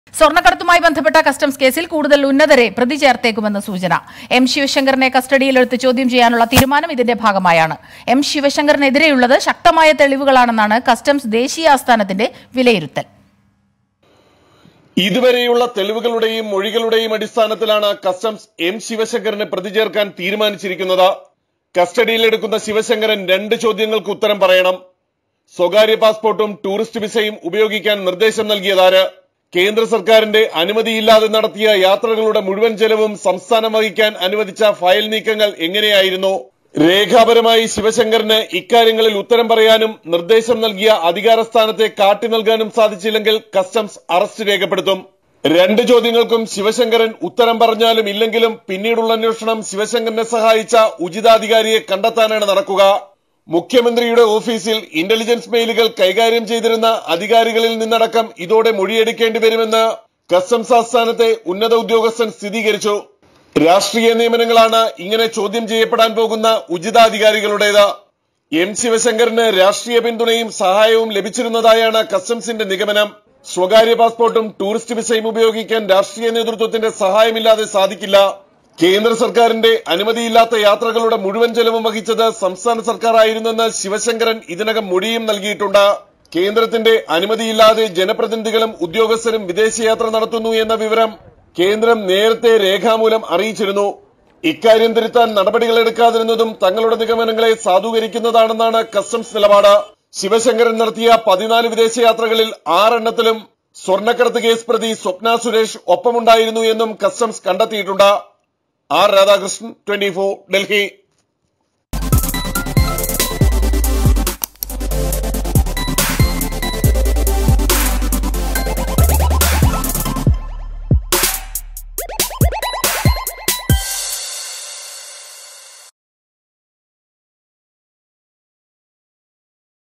സ്വർണ്ണക്കടത്തുമായി ബന്ധപ്പെട്ട കസ്റ്റംസ് കേസിൽ കൂടുതൽ ഉന്നതരെ പ്രതി ചേർത്തേക്കുമെന്ന് സൂചന എം ശിവശങ്കറിനെ കസ്റ്റഡിയിലെടുത്ത് ചോദ്യം ചെയ്യാനുള്ള തീരുമാനം ഇതിന്റെ ഭാഗമായാണ് എം ശിവശങ്കറിനെതിരെയുള്ളത് ശക്തമായ തെളിവുകളാണെന്നാണ് കസ്റ്റംസ് ദേശീയ ആസ്ഥാനത്തിന്റെ വിലയിരുത്തൽ ഇതുവരെയുള്ള തെളിവുകളുടെയും മൊഴികളുടെയും അടിസ്ഥാനത്തിലാണ് കസ്റ്റംസ് എം ശിവശങ്കറിനെ പ്രതി ചേർക്കാൻ തീരുമാനിച്ചിരിക്കുന്നത് കസ്റ്റഡിയിലെടുക്കുന്ന ശിവശങ്കരൻ രണ്ട് ചോദ്യങ്ങൾക്ക് ഉത്തരം പറയണം സ്വകാര്യ പാസ്പോർട്ടും ടൂറിസ്റ്റ് വിസയും ഉപയോഗിക്കാൻ നിർദ്ദേശം നൽകിയതാര് കേന്ദ്ര സർക്കാരിന്റെ അനുമതിയില്ലാതെ നടത്തിയ യാത്രകളുടെ മുഴുവൻ ചെലവും സംസ്ഥാനം വഹിക്കാൻ അനുവദിച്ച ഫയൽ നീക്കങ്ങൾ എങ്ങനെയായിരുന്നു രേഖാപരമായി ശിവശങ്കറിന് ഇക്കാര്യങ്ങളിൽ ഉത്തരം പറയാനും നിർദ്ദേശം നൽകിയ അധികാരസ്ഥാനത്തെ കാട്ടി നൽകാനും സാധിച്ചില്ലെങ്കിൽ കസ്റ്റംസ് അറസ്റ്റ് രേഖപ്പെടുത്തും രണ്ട് ചോദ്യങ്ങൾക്കും ശിവശങ്കരൻ ഉത്തരം പറഞ്ഞാലും ഇല്ലെങ്കിലും പിന്നീടുള്ള അന്വേഷണം ശിവശങ്കരനെ സഹായിച്ച ഉചിതാധികാരിയെ കണ്ടെത്താനാണ് നടക്കുക മുഖ്യമന്ത്രിയുടെ ഓഫീസിൽ ഇന്റലിജൻസ് മെയിലുകൾ കൈകാര്യം ചെയ്തിരുന്ന അധികാരികളിൽ നിന്നടക്കം ഇതോടെ മൊഴിയെടുക്കേണ്ടി വരുമെന്ന് കസ്റ്റംസ് ആസ്ഥാനത്തെ ഉന്നത ഉദ്യോഗസ്ഥൻ സ്ഥിരീകരിച്ചു രാഷ്ട്രീയ നിയമനങ്ങളാണ് ഇങ്ങനെ ചോദ്യം ചെയ്യപ്പെടാൻ പോകുന്ന ഉചിതാധികാരികളുടേത് എം ശിവശങ്കറിന് രാഷ്ട്രീയ പിന്തുണയും സഹായവും ലഭിച്ചിരുന്നതായാണ് കസ്റ്റംസിന്റെ നിഗമനം സ്വകാര്യ പാസ്പോർട്ടും ടൂറിസ്റ്റ് വിസയും ഉപയോഗിക്കാൻ രാഷ്ട്രീയ നേതൃത്വത്തിന്റെ സഹായമില്ലാതെ സാധിക്കില്ല കേന്ദ്ര സർക്കാരിന്റെ അനുമതിയില്ലാത്ത യാത്രകളുടെ മുഴുവൻ ചെലവും വഹിച്ചത് സംസ്ഥാന സർക്കാർ ആയിരുന്നെന്ന് ശിവശങ്കരൻ ഇതിനകം മൊഴിയും നൽകിയിട്ടുണ്ട് കേന്ദ്രത്തിന്റെ അനുമതിയില്ലാതെ ജനപ്രതിനിധികളും ഉദ്യോഗസ്ഥരും വിദേശയാത്ര നടത്തുന്നു എന്ന വിവരം കേന്ദ്രം നേരത്തെ രേഖാമൂലം അറിയിച്ചിരുന്നു ഇക്കാര്യം തിരുത്താൻ നടപടികൾ എടുക്കാതിരുന്നതും തങ്ങളുടെ നിഗമനങ്ങളെ സാധൂകരിക്കുന്നതാണെന്നാണ് കസ്റ്റംസ് നിലപാട് ശിവശങ്കരൻ നടത്തിയ പതിനാല് വിദേശയാത്രകളിൽ ആറെണ്ണത്തിലും സ്വർണ്ണക്കടത്ത് കേസ് പ്രതി സ്വപ്ന സുരേഷ് ഒപ്പമുണ്ടായിരുന്നു എന്നും കസ്റ്റംസ് കണ്ടെത്തിയിട്ടുണ്ട് ആർ രാധാകൃഷ്ണൻ ട്വന്റി ഡൽഹി